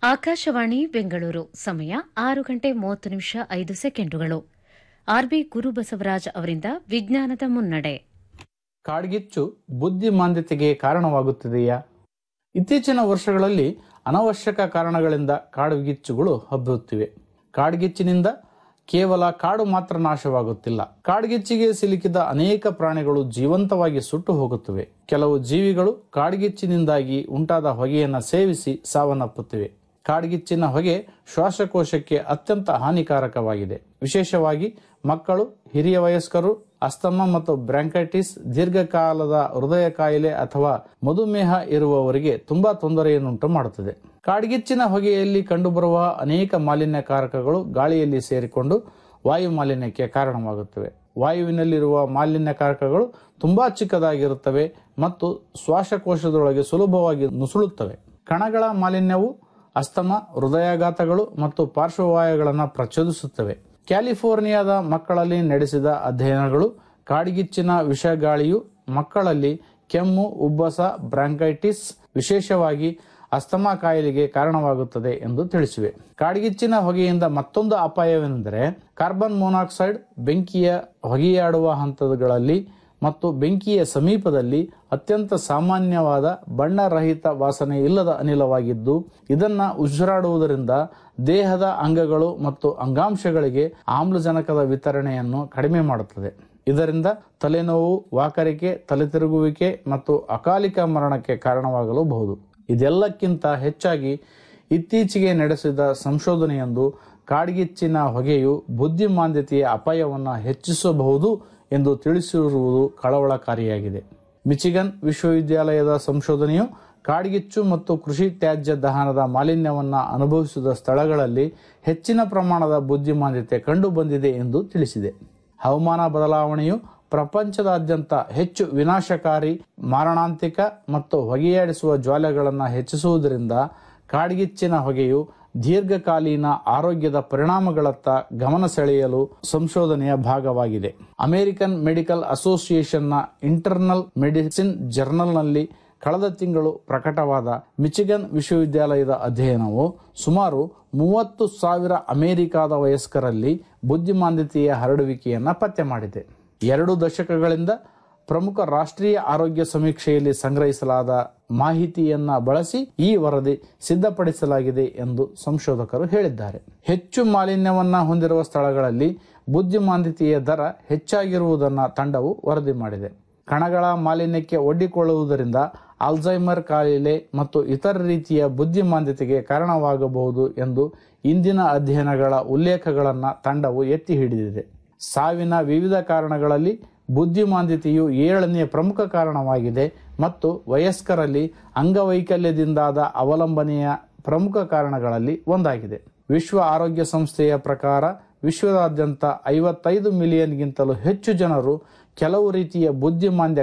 ಆಕಾಶವಾಣಿ ಬೆಂಗಳೂರು ಸಮಯ ಆರು ಗಂಟೆ ಮೂವತ್ತು ನಿಮಿಷ ಐದು ಸೆಕೆಂಡುಗಳು ಆರ್ಬಿ ಗುರುಬಸವರಾಜ್ ಅವರಿಂದ ವಿಜ್ಞಾನದ ಮುನ್ನಡೆ ಕಾಡ್ಗಿಚ್ಚು ಬುದ್ಧಿಮಾಂದ್ಯತೆಗೆ ಕಾರಣವಾಗುತ್ತದೆಯಾ ಇತ್ತೀಚಿನ ವರ್ಷಗಳಲ್ಲಿ ಅನವಶ್ಯಕ ಕಾರಣಗಳಿಂದ ಕಾಡುಗಿಚ್ಚುಗಳು ಹಬ್ಬುತ್ತಿವೆ ಕಾಡ್ಗಿಚ್ಚಿನಿಂದ ಕೇವಲ ಕಾಡು ಮಾತ್ರ ನಾಶವಾಗುತ್ತಿಲ್ಲ ಕಾಡ್ಗಿಚ್ಚಿಗೆ ಸಿಲುಕಿದ ಅನೇಕ ಪ್ರಾಣಿಗಳು ಜೀವಂತವಾಗಿ ಸುಟ್ಟು ಹೋಗುತ್ತವೆ ಕೆಲವು ಜೀವಿಗಳು ಕಾಡ್ಗಿಚ್ಚಿನಿಂದಾಗಿ ಉಂಟಾದ ಹೊಗೆಯನ್ನು ಸೇವಿಸಿ ಸಾವನ್ನಪ್ಪುತ್ತಿವೆ ಕಾಡ್ಗಿಚ್ಚಿನ ಹೊಗೆ ಶ್ವಾಸಕೋಶಕ್ಕೆ ಅತ್ಯಂತ ಹಾನಿಕಾರಕವಾಗಿದೆ ವಿಶೇಷವಾಗಿ ಮಕ್ಕಳು ಹಿರಿಯ ವಯಸ್ಕರು ಅಸ್ತಮ ಮತ್ತು ಬ್ರಾಂಕೈಟಿಸ್ ದೀರ್ಘಕಾಲದ ಹೃದಯ ಕಾಯಿಲೆ ಅಥವಾ ಮಧುಮೇಹ ಇರುವವರಿಗೆ ತುಂಬಾ ತೊಂದರೆಯನ್ನುಂಟು ಮಾಡುತ್ತದೆ ಕಾಡ್ಗಿಚ್ಚಿನ ಹೊಗೆಯಲ್ಲಿ ಕಂಡುಬರುವ ಅನೇಕ ಮಾಲಿನ್ಯಕಾರಕಗಳು ಗಾಳಿಯಲ್ಲಿ ಸೇರಿಕೊಂಡು ವಾಯು ಮಾಲಿನ್ಯಕ್ಕೆ ಕಾರಣವಾಗುತ್ತವೆ ವಾಯುವಿನಲ್ಲಿರುವ ಮಾಲಿನ್ಯಕಾರಕಗಳು ತುಂಬಾ ಚಿಕ್ಕದಾಗಿರುತ್ತವೆ ಮತ್ತು ಶ್ವಾಸಕೋಶದೊಳಗೆ ಸುಲಭವಾಗಿ ನುಸುಳುತ್ತವೆ ಕಣಗಳ ಮಾಲಿನ್ಯವು ಅಸ್ತಮ ಹೃದಯಾಘಾತಗಳು ಮತ್ತು ಪಾರ್ಶ್ವವಾಯುಗಳನ್ನು ಪ್ರಚೋದಿಸುತ್ತವೆ ಕ್ಯಾಲಿಫೋರ್ನಿಯಾದ ಮಕ್ಕಳಲ್ಲಿ ನಡೆಸಿದ ಅಧ್ಯಯನಗಳು ಕಾಡ್ಗಿಚ್ಚಿನ ವಿಷಗಾಳಿಯು ಮಕ್ಕಳಲ್ಲಿ ಕೆಮ್ಮು ಉಬ್ಬಸ ಬ್ರಾಂಕೈಟಿಸ್ ವಿಶೇಷವಾಗಿ ಅಸ್ತಮಾ ಕಾಯಿಲೆಗೆ ಕಾರಣವಾಗುತ್ತದೆ ಎಂದು ತಿಳಿಸಿವೆ ಕಾಡ್ಗಿಚ್ಚಿನ ಹೊಗೆಯಿಂದ ಮತ್ತೊಂದು ಅಪಾಯವೆಂದರೆ ಕಾರ್ಬನ್ ಮೊನಾಕ್ಸೈಡ್ ಬೆಂಕಿಯ ಹೊಗೆಯಾಡುವ ಹಂತಗಳಲ್ಲಿ ಮತ್ತು ಬೆಂಕಿಯ ಸಮೀಪದಲ್ಲಿ ಅತ್ಯಂತ ಸಾಮಾನ್ಯವಾದ ಬಣ್ಣರಹಿತ ವಾಸನೆ ಇಲ್ಲದ ಅನಿಲವಾಗಿದ್ದು ಇದನ್ನ ಉಸಿರಾಡುವುದರಿಂದ ದೇಹದ ಅಂಗಗಳು ಮತ್ತು ಅಂಗಾಂಶಗಳಿಗೆ ಆಮ್ಲಜನಕದ ವಿತರಣೆಯನ್ನು ಕಡಿಮೆ ಮಾಡುತ್ತದೆ ಇದರಿಂದ ತಲೆನೋವು ವಾಕರಿಕೆ ತಲೆತಿರುಗುವಿಕೆ ಮತ್ತು ಅಕಾಲಿಕ ಮರಣಕ್ಕೆ ಕಾರಣವಾಗಲೂಬಹುದು ಇದೆಲ್ಲಕ್ಕಿಂತ ಹೆಚ್ಚಾಗಿ ಇತ್ತೀಚೆಗೆ ನಡೆಸಿದ ಸಂಶೋಧನೆಯೊಂದು ಕಾಡ್ಗಿಚ್ಚಿನ ಹೊಗೆಯು ಬುದ್ಧಿಮಾಂದ್ಯತೆಯ ಅಪಾಯವನ್ನು ಹೆಚ್ಚಿಸಬಹುದು ಎಂದು ತಿಳಿಸಿರುವುದು ಕಳವಳಕಾರಿಯಾಗಿದೆ ಮಿಚಿಗನ್ ವಿಶ್ವವಿದ್ಯಾಲಯದ ಸಂಶೋಧನೆಯು ಕಾಡ್ಗಿಚ್ಚು ಮತ್ತು ಕೃಷಿ ತ್ಯಾಜ್ಯ ದಹನದ ಮಾಲಿನ್ಯವನ್ನು ಅನುಭವಿಸಿದ ಸ್ಥಳಗಳಲ್ಲಿ ಹೆಚ್ಚಿನ ಪ್ರಮಾಣದ ಬುದ್ಧಿಮಾಂದ್ಯತೆ ಕಂಡುಬಂದಿದೆ ಎಂದು ತಿಳಿಸಿದೆ ಹವಾಮಾನ ಬದಲಾವಣೆಯು ಪ್ರಪಂಚದಾದ್ಯಂತ ಹೆಚ್ಚು ವಿನಾಶಕಾರಿ ಮಾರಣಾಂತಿಕ ಮತ್ತು ಹೊಗೆಯಾಡಿಸುವ ಜ್ವಾಲೆಗಳನ್ನು ಹೆಚ್ಚಿಸುವುದರಿಂದ ಕಾಡ್ಗಿಚ್ಚಿನ ಹೊಗೆಯು ದೀರ್ಘಕಾಲೀನ ಆರೋಗ್ಯದ ಪರಿಣಾಮಗಳತ್ತ ಗಮನ ಸೆಳೆಯಲು ಸಂಶೋಧನೆಯ ಭಾಗವಾಗಿದೆ ಅಮೆರಿಕನ್ ಮೆಡಿಕಲ್ ಅಸೋಸಿಯೇಷನ್ನ ಇಂಟರ್ನಲ್ ಮೆಡಿಸಿನ್ ಜರ್ನಲ್ನಲ್ಲಿ ಕಳೆದ ತಿಂಗಳು ಪ್ರಕಟವಾದ ಮಿಚಿಗನ್ ವಿಶ್ವವಿದ್ಯಾಲಯದ ಅಧ್ಯಯನವು ಸುಮಾರು ಮೂವತ್ತು ಸಾವಿರ ಅಮೆರಿಕಾದ ವಯಸ್ಕರಲ್ಲಿ ಬುದ್ಧಿಮಾಂದ್ಯತೆಯ ಹರಡುವಿಕೆಯನ್ನು ಪತ್ತೆ ಮಾಡಿದೆ ಎರಡು ದಶಕಗಳಿಂದ ಪ್ರಮುಖ ರಾಷ್ಟ್ರೀಯ ಆರೋಗ್ಯ ಸಮೀಕ್ಷೆಯಲ್ಲಿ ಸಂಗ್ರಹಿಸಲಾದ ಮಾಹಿತಿಯನ್ನ ಬಳಸಿ ಈ ವರದಿ ಸಿದ್ಧಪಡಿಸಲಾಗಿದೆ ಎಂದು ಸಂಶೋಧಕರು ಹೇಳಿದ್ದಾರೆ ಹೆಚ್ಚು ಮಾಲಿನ್ಯವನ್ನ ಹೊಂದಿರುವ ಸ್ಥಳಗಳಲ್ಲಿ ಬುದ್ಧಿಮಾಂದ್ಯತೆಯ ದರ ಹೆಚ್ಚಾಗಿರುವುದನ್ನು ತಂಡವು ವರದಿ ಮಾಡಿದೆ ಕಣಗಳ ಮಾಲಿನ್ಯಕ್ಕೆ ಒಡ್ಡಿಕೊಳ್ಳುವುದರಿಂದ ಆಲ್ಝೈಮರ್ ಕಾಯಿಲೆ ಮತ್ತು ಇತರ ರೀತಿಯ ಬುದ್ಧಿಮಾಂದ್ಯತೆಗೆ ಕಾರಣವಾಗಬಹುದು ಎಂದು ಇಂದಿನ ಅಧ್ಯಯನಗಳ ಉಲ್ಲೇಖಗಳನ್ನು ತಂಡವು ಎತ್ತಿ ಹಿಡಿದಿದೆ ಸಾವಿನ ವಿವಿಧ ಕಾರಣಗಳಲ್ಲಿ ಬುದ್ಧಿಮಾಂದ್ಯತೆಯು ಏಳನೆಯ ಪ್ರಮುಖ ಕಾರಣವಾಗಿದೆ ಮತ್ತು ವಯಸ್ಕರಲ್ಲಿ ಅಂಗವೈಕಲ್ಯದಿಂದಾದ ಅವಲಂಬನೆಯ ಪ್ರಮುಖ ಕಾರಣಗಳಲ್ಲಿ ಒಂದಾಗಿದೆ ವಿಶ್ವ ಆರೋಗ್ಯ ಸಂಸ್ಥೆಯ ಪ್ರಕಾರ ವಿಶ್ವದಾದ್ಯಂತ ಐವತ್ತೈದು ಮಿಲಿಯನ್ಗಿಂತಲೂ ಹೆಚ್ಚು ಜನರು ಕೆಲವು ರೀತಿಯ ಬುದ್ಧಿಮಾಂದ್ಯ